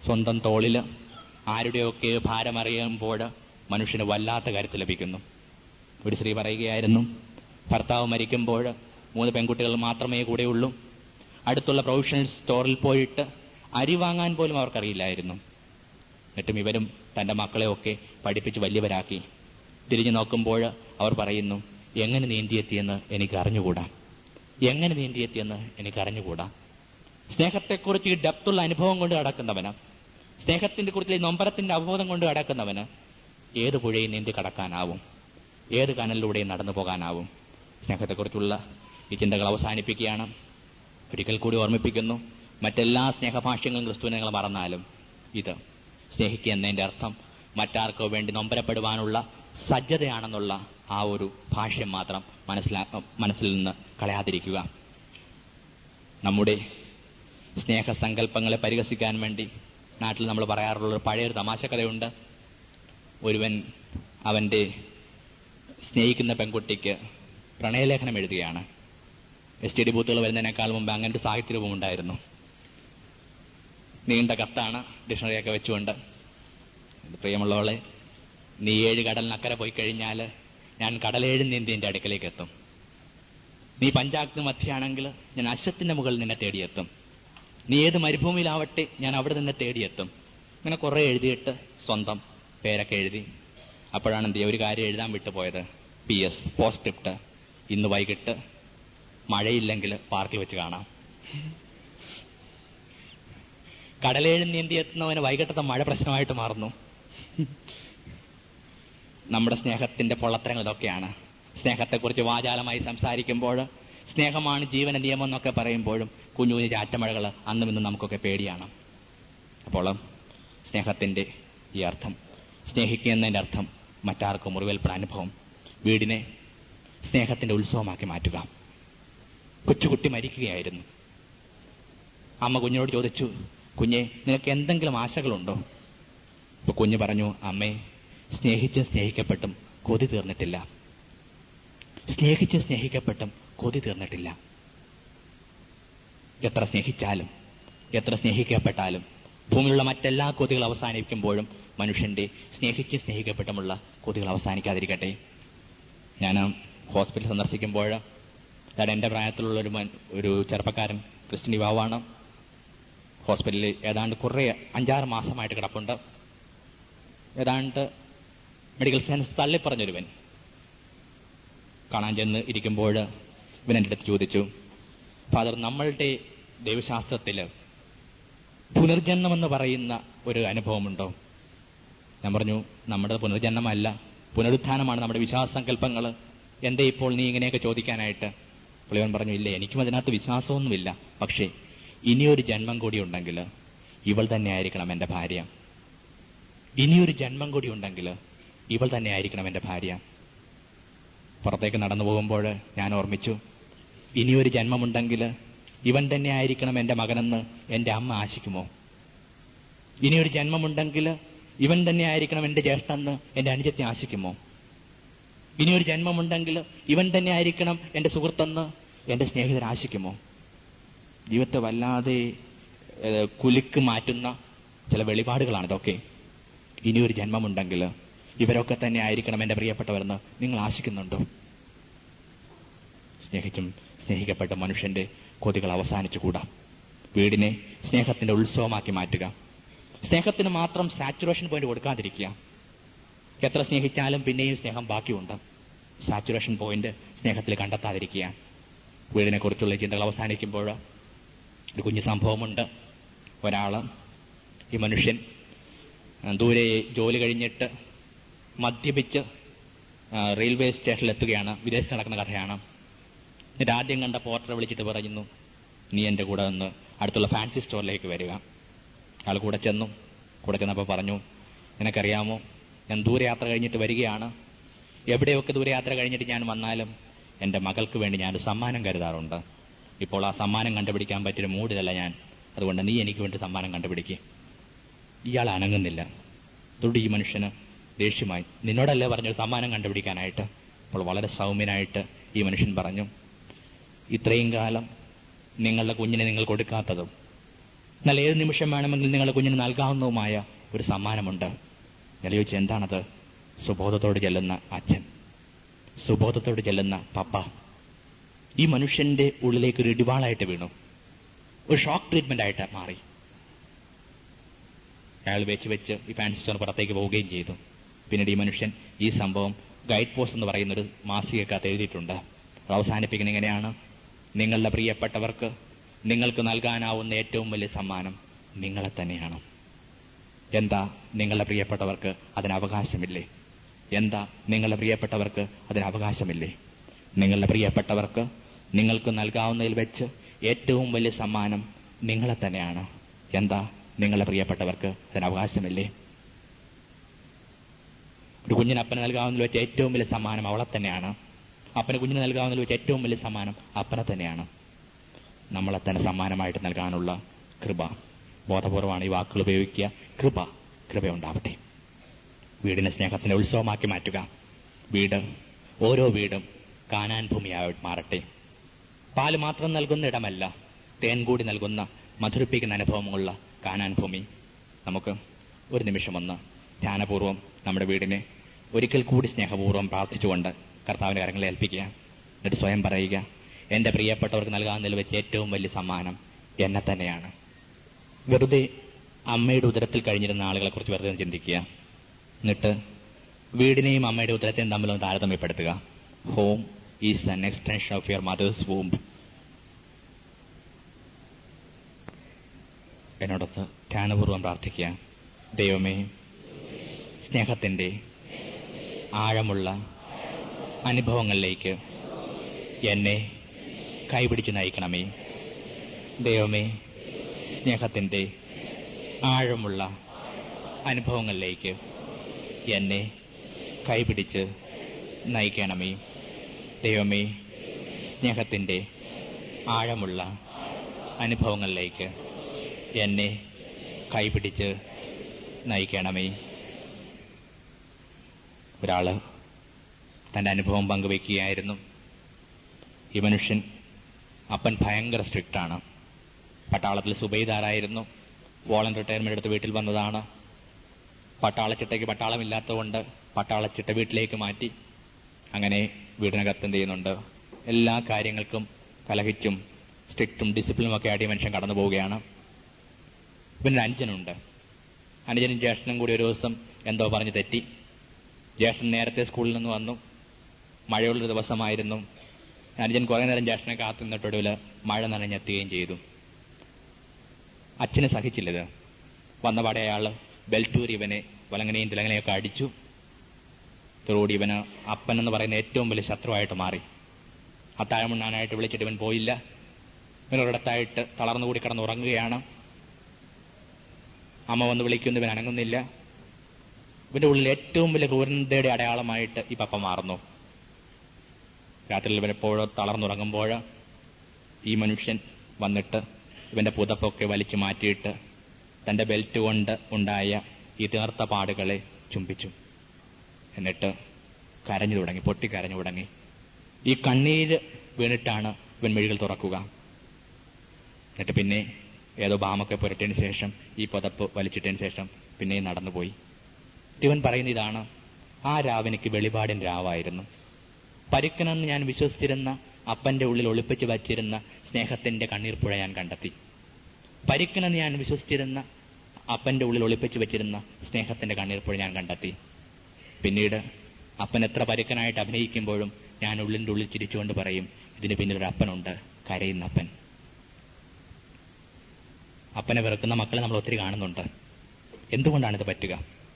സ്വന്തം തോളില് ആരുടെയൊക്കെ ഭാരമറിയുമ്പോൾ മനുഷ്യന് വല്ലാത്ത കരുത്ത് ലഭിക്കുന്നു ഒരു സ്ത്രീ പറയുകയായിരുന്നു ഭർത്താവ് മരിക്കുമ്പോൾ മൂന്ന് പെൺകുട്ടികൾ മാത്രമേ കൂടെയുള്ളൂ അടുത്തുള്ള പ്രൊവിഷണൽ സ്റ്റോറിൽ പോയിട്ട് അരി വാങ്ങാൻ പോലും അവർക്കറിയില്ലായിരുന്നു എന്നിട്ടും ഇവരും തന്റെ മക്കളെയൊക്കെ പഠിപ്പിച്ച് വലിയവരാക്കി തിരിഞ്ഞു നോക്കുമ്പോൾ അവർ പറയുന്നു എങ്ങനെ നീന്തിയെത്തിയെന്ന് എനിക്ക് അറിഞ്ഞുകൂടാ എങ്ങനെ നീന്തിയെത്തിയെന്ന് എനിക്ക് അറിഞ്ഞുകൂടാ സ്നേഹത്തെക്കുറിച്ച് ഈ ഡെപ്തുള്ള അനുഭവം കൊണ്ട് കടക്കുന്നവന് സ്നേഹത്തിന്റെ കുറിച്ച് ഈ നൊമ്പരത്തിന്റെ അവബോധം കൊണ്ട് കടക്കുന്നവന് ഏത് പുഴയും നീന്തി കടക്കാനാവും ഏത് കനലിലൂടെയും നടന്നു പോകാനാവും സ്നേഹത്തെക്കുറിച്ചുള്ള ഈ ചിന്തകൾ അവസാനിപ്പിക്കുകയാണ് ഒരിക്കൽ കൂടി ഓർമ്മിപ്പിക്കുന്നു മറ്റെല്ലാ സ്നേഹഭാഷ്യങ്ങളും ക്രിസ്തുവിനെ നിങ്ങൾ മറന്നാലും ഇത് സ്നേഹിക്കുക എന്നതിന്റെ അർത്ഥം മറ്റാർക്കോ വേണ്ടി നൊമ്പരപ്പെടുവാനുള്ള സജ്ജതയാണെന്നുള്ള ആ ഒരു ഭാഷ്യം മാത്രം മനസ്സിലാ മനസ്സിൽ നിന്ന് കളയാതിരിക്കുക നമ്മുടെ സ്നേഹസങ്കല്പങ്ങളെ പരിഹസിക്കാൻ വേണ്ടി നാട്ടിൽ നമ്മൾ പറയാറുള്ള ഒരു പഴയൊരു തമാശ കഥയുണ്ട് ഒരുവൻ അവന്റെ സ്നേഹിക്കുന്ന പെൺകുട്ടിക്ക് പ്രണയലേഖനം എഴുതുകയാണ് എസ് ടി ഡി ബൂത്തുകൾ വരുന്നതിനേക്കാൾ മുമ്പ് അങ്ങനെ ഒരു സാഹിത്യരൂപം ഉണ്ടായിരുന്നു നീണ്ട കത്താണ് ഡിക്ഷണറിയൊക്കെ വെച്ചുകൊണ്ട് പ്രിയമുള്ളവളെ നീ ഏഴ് കടലിനക്കരെ പോയി കഴിഞ്ഞാൽ ഞാൻ കടലേഴ് നീന്തി എന്റെ അടുക്കലേക്ക് എത്തും നീ പഞ്ചാഗ്നി മധ്യയാണെങ്കിൽ ഞാൻ അശ്വത്തിന്റെ മുകളിൽ നിന്നെ തേടിയെത്തും നീ ഏത് മരുഭൂമിയിലാവട്ടെ ഞാൻ അവിടെ നിന്ന് തേടിയെത്തും ഇങ്ങനെ കുറെ എഴുതിയിട്ട് സ്വന്തം പേരൊക്കെ എഴുതി അപ്പോഴാണ് എന്ത് ചെയ്യുക ഒരു കാര്യം എഴുതാൻ വിട്ടുപോയത് പി എസ് പോസ്ക്രിപ്റ്റ് ഇന്ന് വൈകിട്ട് മഴയില്ലെങ്കിൽ പാർക്കിൽ വെച്ച് കാണാം കടലേഴ് നീന്തി എത്തുന്നവന് വൈകിട്ടത്തെ മഴ പ്രശ്നമായിട്ട് മാറുന്നു നമ്മുടെ സ്നേഹത്തിന്റെ പൊള്ളത്തരങ്ങൾ ഇതൊക്കെയാണ് സ്നേഹത്തെക്കുറിച്ച് വാചാലമായി സംസാരിക്കുമ്പോൾ സ്നേഹമാണ് ജീവന നിയമം എന്നൊക്കെ പറയുമ്പോഴും കുഞ്ഞു കുഞ്ഞു ചാറ്റമഴകൾ അന്നും ഇന്നും നമുക്കൊക്കെ പേടിയാണ് അപ്പോൾ സ്നേഹത്തിന്റെ ഈ അർത്ഥം സ്നേഹിക്കുക എന്നതിന്റെ അർത്ഥം മറ്റാർക്കും മുറിവേൽപ്പെട്ട അനുഭവം വീടിനെ സ്നേഹത്തിന്റെ ഉത്സവമാക്കി മാറ്റുക കൊച്ചുകുട്ടി മരിക്കുകയായിരുന്നു അമ്മ കുഞ്ഞിനോട് ചോദിച്ചു കുഞ്ഞെ നിനക്ക് എന്തെങ്കിലും ആശകളുണ്ടോ അപ്പൊ കുഞ്ഞ് പറഞ്ഞു അമ്മേ സ്നേഹിച്ചും സ്നേഹിക്കപ്പെട്ടും കൊതി തീർന്നിട്ടില്ല സ്നേഹിച്ചും സ്നേഹിക്കപ്പെട്ടും കൊതി തീർന്നിട്ടില്ല എത്ര സ്നേഹിച്ചാലും എത്ര സ്നേഹിക്കപ്പെട്ടാലും ഭൂമിയിലുള്ള മറ്റെല്ലാ കൊതികൾ അവസാനിക്കുമ്പോഴും മനുഷ്യന്റെ സ്നേഹിച്ച് സ്നേഹിക്കപ്പെട്ടുമുള്ള കൊതികൾ അവസാനിക്കാതിരിക്കട്ടെ ഞാൻ ഹോസ്പിറ്റൽ സന്ദർശിക്കുമ്പോൾ ഞാൻ എന്റെ പ്രായത്തിലുള്ള ഒരു മൻ- ഒരു ചെറുപ്പക്കാരൻ ക്രിസ്ത്യൻ യുവാവാണ് ഹോസ്പിറ്റലിൽ ഏതാണ്ട് കുറെ അഞ്ചാറ് മാസമായിട്ട് കിടപ്പുണ്ട് ഏതാണ്ട് മെഡിക്കൽ സയൻസ് തള്ളിപ്പറഞ്ഞൊരുവൻ കാണാൻ ചെന്ന് ഇരിക്കുമ്പോൾ ഇവൻ എൻ്റെ അടുത്ത് ചോദിച്ചു ഫാദർ നമ്മളുടെ ദൈവശാസ്ത്രത്തില് പുനർജന്മം എന്ന് പറയുന്ന ഒരു അനുഭവമുണ്ടോ ഞാൻ പറഞ്ഞു നമ്മുടെ പുനർജന്മമല്ല പുനരുത്ഥാനമാണ് നമ്മുടെ വിശ്വാസസങ്കല്പങ്ങൾ എന്തേ ഇപ്പോൾ നീ ഇങ്ങനെയൊക്കെ ചോദിക്കാനായിട്ട് പുള്ളിവൻ പറഞ്ഞു ഇല്ല എനിക്കും അതിനകത്ത് വിശ്വാസമൊന്നുമില്ല പക്ഷേ ഇനിയൊരു ജന്മം കൂടി ഉണ്ടെങ്കിൽ ഇവൾ തന്നെ ആയിരിക്കണം എന്റെ ഭാര്യ ഇനിയൊരു ജന്മം കൂടി ഉണ്ടെങ്കിൽ ഇവൾ തന്നെ ആയിരിക്കണം എന്റെ ഭാര്യ പുറത്തേക്ക് നടന്നു പോകുമ്പോൾ ഞാൻ ഓർമ്മിച്ചു ഇനിയൊരു ജന്മമുണ്ടെങ്കിൽ ഇവൻ തന്നെ ആയിരിക്കണം എന്റെ മകനെന്ന് എന്റെ അമ്മ ആശിക്കുമോ ഇനിയൊരു ജന്മമുണ്ടെങ്കിൽ ഇവൻ തന്നെ ആയിരിക്കണം എന്റെ ജ്യേഷ്ഠെന്ന് എന്റെ അനുജത്തെ ആശിക്കുമോ ഇനിയൊരു ജന്മമുണ്ടെങ്കിൽ ഇവൻ തന്നെ ആയിരിക്കണം എന്റെ സുഹൃത്തെന്ന് എന്റെ സ്നേഹിതർ ആശിക്കുമോ ജീവിതത്തെ വല്ലാതെ ഏഹ്, കുലുക്ക് മാറ്റുന്ന ചില വെളിപാടുകളാണ് ഇതൊക്കെ ഇനിയൊരു ജന്മമുണ്ടെങ്കിൽ ഇവരൊക്കെ തന്നെ ആയിരിക്കണം എന്റെ പ്രിയപ്പെട്ടവരെന്ന് നിങ്ങൾ ആശിക്കുന്നുണ്ടോ സ്നേഹിച്ചും സ്നേഹിക്കപ്പെട്ട മനുഷ്യന്റെ കൊതികൾ അവസാനിച്ചുകൂടാ വീടിനെ സ്നേഹത്തിന്റെ ഉത്സവമാക്കി മാറ്റുക സ്നേഹത്തിന് മാത്രം സാച്ചുറേഷൻ പോയിന്റ് കൊടുക്കാതിരിക്കുക എത്ര സ്നേഹിച്ചാലും പിന്നെയും സ്നേഹം ബാക്കിയുണ്ട് സാച്ചുറേഷൻ പോയിന്റ് സ്നേഹത്തിൽ കണ്ടെത്താതിരിക്കുക വീടിനെ കുറിച്ചുള്ള ചിന്തകൾ അവസാനിക്കുമ്പോൾ ഒരു കുഞ്ഞു സംഭവമുണ്ട് ഒരാള് ഈ മനുഷ്യൻ ആ, ദൂരെ ജോലി കഴിഞ്ഞിട്ട് മദ്യപിച്ച് ആ, റെയിൽവേ സ്റ്റേഷനിൽ എത്തുകയാണ് വിദേശത്ത് നടക്കുന്ന കഥയാണ് എന്നിട്ട് ആദ്യം കണ്ട പോർട്ടറെ വിളിച്ചിട്ട് പറയുന്നു നീ എന്റെ കൂടെ നിന്ന് അടുത്തുള്ള ഫാൻസി സ്റ്റോറിലേക്ക് വരിക ആൾ കൂടെ ചെന്നു കൂടെ ചെന്നപ്പോൾ പറഞ്ഞു നിനക്കറിയാമോ ഞാൻ ദൂരയാത്ര കഴിഞ്ഞിട്ട് വരികയാണ് എവിടെയൊക്കെ ദൂരയാത്ര കഴിഞ്ഞിട്ട് ഞാൻ വന്നാലും എന്റെ മകൾക്ക് വേണ്ടി ഞാനൊരു സമ്മാനം കരുതാറുണ്ട് ഇപ്പോൾ ആ സമ്മാനം കണ്ടുപിടിക്കാൻ പറ്റിയൊരു മൂഡിലല്ല ഞാൻ അതുകൊണ്ട് നീ എനിക്ക് വേണ്ടി സമ്മാനം കണ്ടുപിടിക്കുക ഇയാൾ അനങ്ങുന്നില്ല അതുകൊണ്ട് ഈ മനുഷ്യന് ദേഷ്യമായി നിന്നോടല്ലേ പറഞ്ഞൊരു സമ്മാനം കണ്ടുപിടിക്കാനായിട്ട് അപ്പോൾ വളരെ സൗമ്യനായിട്ട് ഈ മനുഷ്യൻ പറഞ്ഞു ഇത്രയും കാലം നിങ്ങളുടെ കുഞ്ഞിനെ നിങ്ങൾ കൊടുക്കാത്തതും എന്നാൽ ഏത് നിമിഷം വേണമെങ്കിൽ നിങ്ങളുടെ കുഞ്ഞിന് നൽകാവുന്നതുമായ ഒരു സമ്മാനമുണ്ട് ഞാൻ ചോദിച്ചു എന്താണത് സുബോധത്തോട് ചെല്ലുന്ന അച്ഛൻ സുബോധത്തോട് ചെല്ലുന്ന പപ്പ ഈ മനുഷ്യന്റെ ഉള്ളിലേക്ക് ഒരു ഇടിവാളായിട്ട് വീണു ഒരു ഷോക്ക് ട്രീറ്റ്മെന്റ് ആയിട്ട് മാറി അയാൾ വെച്ച് വെച്ച് ഈ ഫാൻസി സ്റ്റോർ പുറത്തേക്ക് പോവുകയും ചെയ്തു പിന്നീട് ഈ മനുഷ്യൻ ഈ സംഭവം ഗൈഡ് പോസ്റ്റ് എന്ന് പറയുന്ന ഒരു മാസികക്കകത്ത് എഴുതിയിട്ടുണ്ട് അത് അവസാനിപ്പിക്കുന്ന ഇങ്ങനെയാണ് നിങ്ങളുടെ പ്രിയപ്പെട്ടവർക്ക് നിങ്ങൾക്ക് നൽകാനാവുന്ന ഏറ്റവും വലിയ സമ്മാനം നിങ്ങളെ തന്നെയാണ് എന്താ നിങ്ങളുടെ പ്രിയപ്പെട്ടവർക്ക് അതിന് അവകാശമില്ലേ എന്താ നിങ്ങളുടെ പ്രിയപ്പെട്ടവർക്ക് അതിന് അവകാശമില്ലേ നിങ്ങളുടെ പ്രിയപ്പെട്ടവർക്ക് നിങ്ങൾക്ക് നൽകാവുന്നതിൽ വെച്ച് ഏറ്റവും വലിയ സമ്മാനം നിങ്ങളെ തന്നെയാണ് എന്താ നിങ്ങളുടെ പ്രിയപ്പെട്ടവർക്ക് അതിന് അവകാശമില്ലേ ഒരു കുഞ്ഞിന് അപ്പന് നൽകാവുന്നതിൽ വെച്ച് ഏറ്റവും വലിയ സമ്മാനം അവളെ തന്നെയാണ് അപ്പന് കുഞ്ഞിന് നൽകാവുന്നതിൽ വെച്ച് ഏറ്റവും വലിയ സമ്മാനം അപ്പനെ തന്നെയാണ് നമ്മളെ തന്നെ സമ്മാനമായിട്ട് നൽകാനുള്ള കൃപ ബോധപൂർവമാണ് ഈ വാക്കുകൾ ഉപയോഗിക്കുക കൃപ കൃപയുണ്ടാവട്ടെ വീടിനെ സ്നേഹത്തിന്റെ ഉത്സവമാക്കി മാറ്റുക വീട് ഓരോ വീടും കാനാൻ ഭൂമിയായി മാറട്ടെ പാല് മാത്രം നൽകുന്ന ഇടമല്ല തേൻ കൂടി നൽകുന്ന മധുരിപ്പിക്കുന്ന അനുഭവമുള്ള കാനാൻ ഭൂമി നമുക്ക് ഒരു നിമിഷമൊന്ന് ധ്യാനപൂർവ്വം നമ്മുടെ വീടിനെ ഒരിക്കൽ കൂടി സ്നേഹപൂർവ്വം പ്രാർത്ഥിച്ചുകൊണ്ട് കർത്താവിന്റെ കരങ്ങളെ ഏൽപ്പിക്കുക എന്നിട്ട് സ്വയം പറയുക എന്റെ പ്രിയപ്പെട്ടവർക്ക് നൽകാവുന്നതിൽ വെച്ച് ഏറ്റവും വലിയ സമ്മാനം എന്നെ തന്നെയാണ് വെറുതെ അമ്മയുടെ ഉദരത്തിൽ കഴിഞ്ഞിരുന്ന ആളുകളെ കുറിച്ച് വെറുതെ ഒന്ന് ചിന്തിക്കുക എന്നിട്ട് വീടിനെയും അമ്മയുടെ ഉദരത്തെയും തമ്മിലൊന്ന് താരതമ്യപ്പെടുത്തുക home is an extension of your mother's womb എന്നോടൊത്ത് ധ്യാനപൂർവ്വം പ്രാർത്ഥിക്കുക ദൈവമേ സ്നേഹത്തിന്റെ ആഴമുള്ള അനുഭവങ്ങളിലേക്ക് എന്നെ കൈപിടിച്ച് നയിക്കണമേ ദൈവമേ സ്നേഹത്തിന്റെ ആഴമുള്ള അനുഭവങ്ങളിലേക്ക് എന്നെ കൈപിടിച്ച് നയിക്കണമേ ദൈവമേ സ്നേഹത്തിന്റെ ആഴമുള്ള അനുഭവങ്ങളിലേക്ക് എന്നെ കൈപിടിച്ച് നയിക്കണമേ ഒരാള് തന്റെ അനുഭവം പങ്കുവയ്ക്കുകയായിരുന്നു ഈ മനുഷ്യൻ അപ്പൻ ഭയങ്കര സ്ട്രിക്റ്റ് ആണ് പട്ടാളത്തിൽ സുബൈദാറായിരുന്നു വോളൻ റിട്ടയർമെന്റ് എടുത്ത് വീട്ടിൽ വന്നതാണ് പട്ടാളച്ചിട്ടയ്ക്ക് പട്ടാളമില്ലാത്തതുകൊണ്ട് പട്ടാളച്ചിട്ട വീട്ടിലേക്ക് മാറ്റി അങ്ങനെ വീടിനകത്ത് എന്ത് ചെയ്യുന്നുണ്ട് എല്ലാ കാര്യങ്ങൾക്കും കലഹിച്ചും സ്ട്രിക്റ്റും ഡിസിപ്ലിനും ഒക്കെ ആയിട്ട് ഈ മനുഷ്യൻ കടന്നു പോവുകയാണ് പിന്നെ അനുജനുണ്ട് അനുജനും ജ്യേഷ്ഠനും കൂടി ഒരു ദിവസം എന്തോ പറഞ്ഞ് തെറ്റി ജ്യേഷ്ഠൻ നേരത്തെ സ്കൂളിൽ നിന്ന് വന്നു മഴയുള്ളൊരു ദിവസമായിരുന്നു അനുജൻ കുറെ നേരം ജ്യേഷ്ഠനെ കാത്തു നിന്നിട്ടൊടുവിൽ മഴ നനഞ്ഞെത്തുകയും ചെയ്തു അച്ഛന് സഹിച്ചില്ലത് വന്നപാടെ അയാള് ബെൽറ്റൂർ ഇവനെ വലങ്ങനെയും തിലങ്ങനെയൊക്കെ അടിച്ചു തോടി ഇവന് അപ്പൻ എന്ന് പറയുന്ന ഏറ്റവും വലിയ ശത്രുവായിട്ട് മാറി അത്താഴമുണ്ണാനായിട്ട് വിളിച്ചിട്ട് ഇവൻ പോയില്ല ഇവനൊരിടത്തായിട്ട് തളർന്നുകൂടി കിടന്ന് ഉറങ്ങുകയാണ് അമ്മ വന്ന് വിളിക്കുന്നു ഇവൻ അനങ്ങുന്നില്ല ഇവന്റെ ഉള്ളിൽ ഏറ്റവും വലിയ ക്രൂരതയുടെ അടയാളമായിട്ട് ഈ പപ്പ മാറുന്നു രാത്രിയിൽ ഇവൻ എപ്പോഴോ തളർന്നുറങ്ങുമ്പോൾ ഈ മനുഷ്യൻ വന്നിട്ട് ഇവന്റെ പുതപ്പൊക്കെ വലിച്ചു മാറ്റിയിട്ട് തന്റെ ബെൽറ്റ് കൊണ്ട് ഉണ്ടായ ഈ തീർത്ത പാടുകളെ ചുംബിച്ചു എന്നിട്ട് കരഞ്ഞു തുടങ്ങി പൊട്ടിക്കരഞ്ഞു തുടങ്ങി ഈ കണ്ണീര് വീണിട്ടാണ് ഇവൻ മെഴികൾ തുറക്കുക എന്നിട്ട് പിന്നെ ഏതോ ബാമൊക്കെ പുരട്ടിയതിന് ശേഷം ഈ പുതപ്പ് വലിച്ചിട്ടതിന് ശേഷം പിന്നെയും നടന്നുപോയി ഇവൻ പറയുന്ന ഇതാണ് ആ രാവിനിക്ക് വെളിപാടിൻ രാവായിരുന്നു പരുക്കനെന്ന് ഞാൻ വിശ്വസിച്ചിരുന്ന അപ്പന്റെ ഉള്ളിൽ ഒളിപ്പിച്ച് വച്ചിരുന്ന സ്നേഹത്തിന്റെ കണ്ണീർപ്പുഴ ഞാൻ കണ്ടെത്തി പരുക്കനെന്ന് ഞാൻ വിശ്വസിച്ചിരുന്ന അപ്പന്റെ ഉള്ളിൽ ഒളിപ്പിച്ച് വെച്ചിരുന്ന സ്നേഹത്തിന്റെ കണ്ണീർപ്പുഴ ഞാൻ കണ്ടെത്തി പിന്നീട് അപ്പൻ എത്ര പരുക്കനായിട്ട് അഭിനയിക്കുമ്പോഴും ഞാൻ ഉള്ളിന്റെ ഉള്ളിൽ ചിരിച്ചുകൊണ്ട് പറയും ഇതിന് പിന്നിൽ ഒരു അപ്പനുണ്ട് കരയുന്ന അപ്പൻ അപ്പനെ വെറുക്കുന്ന മക്കളെ നമ്മൾ ഒത്തിരി കാണുന്നുണ്ട് എന്തുകൊണ്ടാണ് ഇത് പറ്റുക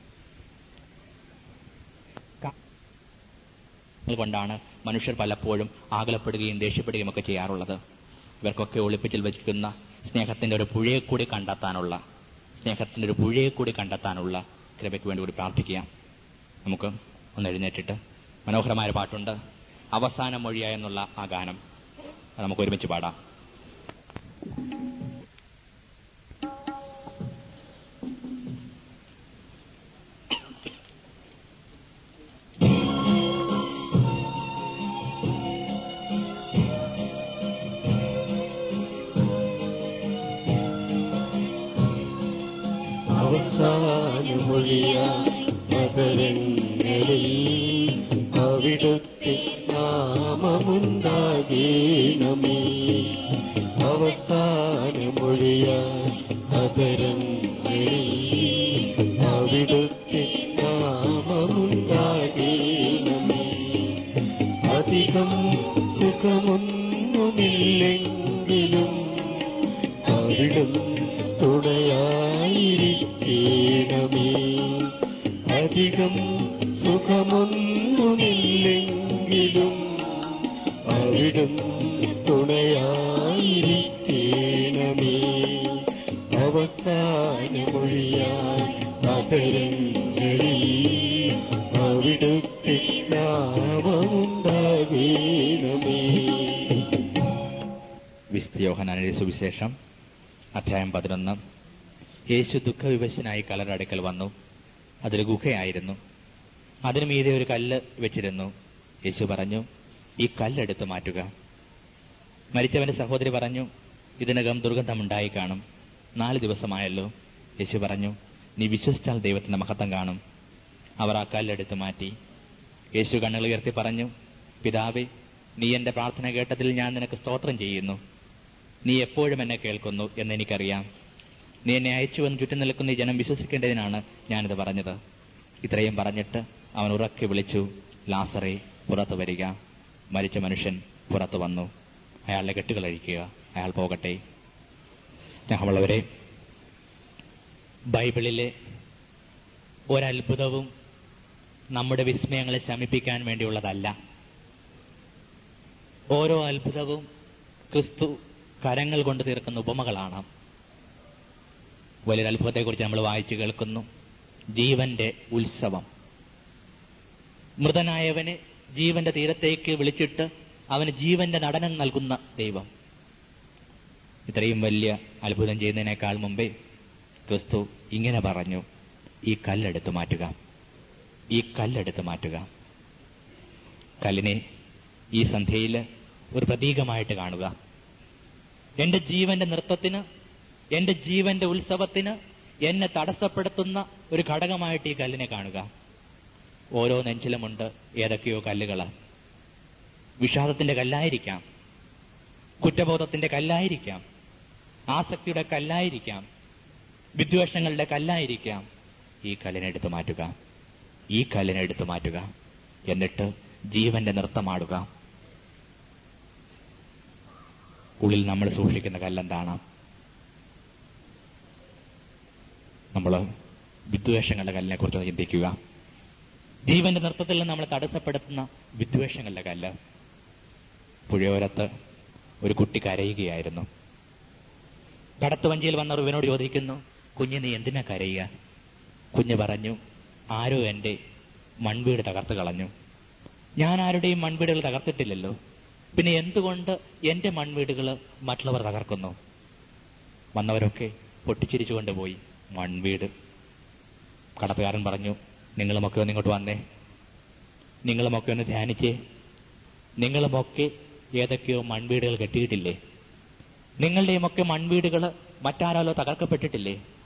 കൊണ്ടാണ് മനുഷ്യർ പലപ്പോഴും ആകലപ്പെടുകയും ദേഷ്യപ്പെടുകയും ഒക്കെ ചെയ്യാറുള്ളത് ഇവർക്കൊക്കെ ഒളിപ്പിച്ചിൽ വെച്ചിരിക്കുന്ന സ്നേഹത്തിന്റെ ഒരു പുഴയെ കൂടി കണ്ടെത്താനുള്ള സ്നേഹത്തിന്റെ ഒരു പുഴയെ കൂടി കണ്ടെത്താനുള്ള കൃപയ്ക്ക് വേണ്ടി കൂടി പ്രാർത്ഥിക്കുക നമുക്ക് ഒന്ന് എഴുന്നേറ്റിട്ട് മനോഹരമായ പാട്ടുണ്ട് അവസാന മൊഴിയ എന്നുള്ള ആ ഗാനം അത് നമുക്ക് ഒരുമിച്ച് പാടാം അവസാനമൊഴിയായി മകരങ്ങളിൽ അവിടുത്തെ നാമമുണ്ടാകേണമേ അവസാനമൊഴിയായി മകരങ്ങളിൽ അവിടുത്തെ നാമമുണ്ടാകേണമേ അധികം സുഖമൊന്നുമില്ലെങ്കിലും അവിടും തുണയായിരിക്കണമേ അധികം സുഖമൊന്നുമില്ലെങ്കിലും അവിടും തുണയായിരിക്കണമേ അവസാനമൊഴിയായി അതരങ്ങളിൽ അവിടുത്തെ നാമമുണ്ടാകേണമേ വിശുദ്ധ യോഹനാനിയുടെ സുവിശേഷം അധ്യായം പതിനൊന്ന് യേശു ദുഃഖവിവശനായി കലറടുക്കൽ വന്നു അതൊരു ഗുഹയായിരുന്നു അതിനു മീതെ ഒരു കല്ല് വെച്ചിരുന്നു യേശു പറഞ്ഞു ഈ കല്ലെടുത്ത് മാറ്റുക മരിച്ചവന്റെ സഹോദരി പറഞ്ഞു ഇതിനകം ദുർഗന്ധമുണ്ടായി കാണും നാല് ദിവസമായല്ലോ യേശു പറഞ്ഞു നീ വിശ്വസിച്ചാൽ ദൈവത്തിന്റെ മഹത്വം കാണും അവർ ആ കല്ലെടുത്ത് മാറ്റി യേശു കണ്ണുകൾ ഉയർത്തി പറഞ്ഞു പിതാവേ നീ എന്റെ പ്രാർത്ഥന കേട്ടതിൽ ഞാൻ നിനക്ക് സ്തോത്രം ചെയ്യുന്നു നീ എപ്പോഴും എന്നെ കേൾക്കുന്നു എന്ന് എനിക്കറിയാം നീ എന്നെ അയച്ചുവെന്ന് ചുറ്റും നിൽക്കുന്ന ഈ ജനം വിശ്വസിക്കേണ്ടതിനാണ് ഞാനിത് പറഞ്ഞത് ഇത്രയും പറഞ്ഞിട്ട് അവൻ ഉറക്കെ വിളിച്ചു ലാസറെ പുറത്തു വരിക മരിച്ച മനുഷ്യൻ പുറത്തു വന്നു അയാളുടെ കെട്ടുകൾ അഴിക്കുക അയാൾ പോകട്ടെ സ്നേഹമുള്ളവരെ ബൈബിളിലെ ഒരത്ഭുതവും നമ്മുടെ വിസ്മയങ്ങളെ ശമിപ്പിക്കാൻ വേണ്ടിയുള്ളതല്ല ഓരോ അത്ഭുതവും ക്രിസ്തു കരങ്ങൾ കൊണ്ട് തീർക്കുന്ന ഉപമകളാണ് വലിയൊരു അത്ഭുതത്തെക്കുറിച്ച് നമ്മൾ വായിച്ചു കേൾക്കുന്നു ജീവന്റെ ഉത്സവം മൃതനായവനെ ജീവന്റെ തീരത്തേക്ക് വിളിച്ചിട്ട് അവന് ജീവന്റെ നടനം നൽകുന്ന ദൈവം ഇത്രയും വലിയ അത്ഭുതം ചെയ്യുന്നതിനേക്കാൾ മുമ്പേ ക്രിസ്തു ഇങ്ങനെ പറഞ്ഞു ഈ കല്ലെടുത്ത് മാറ്റുക ഈ കല്ലെടുത്ത് മാറ്റുക കല്ലിനെ ഈ സന്ധ്യയിൽ ഒരു പ്രതീകമായിട്ട് കാണുക എന്റെ ജീവന്റെ നൃത്തത്തിന് എന്റെ ജീവന്റെ ഉത്സവത്തിന് എന്നെ തടസ്സപ്പെടുത്തുന്ന ഒരു ഘടകമായിട്ട് ഈ കല്ലിനെ കാണുക ഓരോ നെഞ്ചിലുമുണ്ട് ഏതൊക്കെയോ കല്ലുകൾ വിഷാദത്തിന്റെ കല്ലായിരിക്കാം കുറ്റബോധത്തിന്റെ കല്ലായിരിക്കാം ആസക്തിയുടെ കല്ലായിരിക്കാം വിദ്വേഷങ്ങളുടെ കല്ലായിരിക്കാം ഈ കല്ലിനെ എടുത്തു മാറ്റുക ഈ കല്ലിനെ എടുത്തു മാറ്റുക എന്നിട്ട് ജീവന്റെ നൃത്തമാടുക ഉള്ളിൽ നമ്മൾ സൂക്ഷിക്കുന്ന കല്ലെന്താണ് നമ്മൾ വിദ്വേഷങ്ങളുടെ കല്ലിനെ കുറിച്ച് ചിന്തിക്കുക ജീവന്റെ നൃത്തത്തിൽ നിന്ന് നമ്മളെ തടസ്സപ്പെടുത്തുന്ന വിദ്വേഷങ്ങളുടെ കല്ല് പുഴയോരത്ത് ഒരു കുട്ടി കരയുകയായിരുന്നു കടത്തുവഞ്ചിയിൽ വന്നവർ ഇവനോട് ചോദിക്കുന്നു കുഞ്ഞ് നീ എന്തിനാ കരയുക കുഞ്ഞ് പറഞ്ഞു ആരോ എന്റെ മൺവീട് തകർത്ത് കളഞ്ഞു ഞാൻ ആരുടെയും മൺവീടുകൾ തകർത്തിട്ടില്ലല്ലോ പിന്നെ എന്തുകൊണ്ട് എന്റെ മൺവീടുകൾ മറ്റുള്ളവർ തകർക്കുന്നു വന്നവരൊക്കെ പൊട്ടിച്ചിരിച്ചുകൊണ്ട് പോയി മൺവീട് കടത്തുകാരൻ പറഞ്ഞു നിങ്ങളുമൊക്കെ ഒന്ന് ഇങ്ങോട്ട് വന്നേ നിങ്ങളുമൊക്കെ ഒന്ന് ധ്യാനിച്ചേ നിങ്ങളുമൊക്കെ ഏതൊക്കെയോ മൺവീടുകൾ കെട്ടിയിട്ടില്ലേ നിങ്ങളുടെയുമൊക്കെ മൺവീടുകൾ മറ്റാരാലോ തകർക്കപ്പെട്ടിട്ടില്ലേ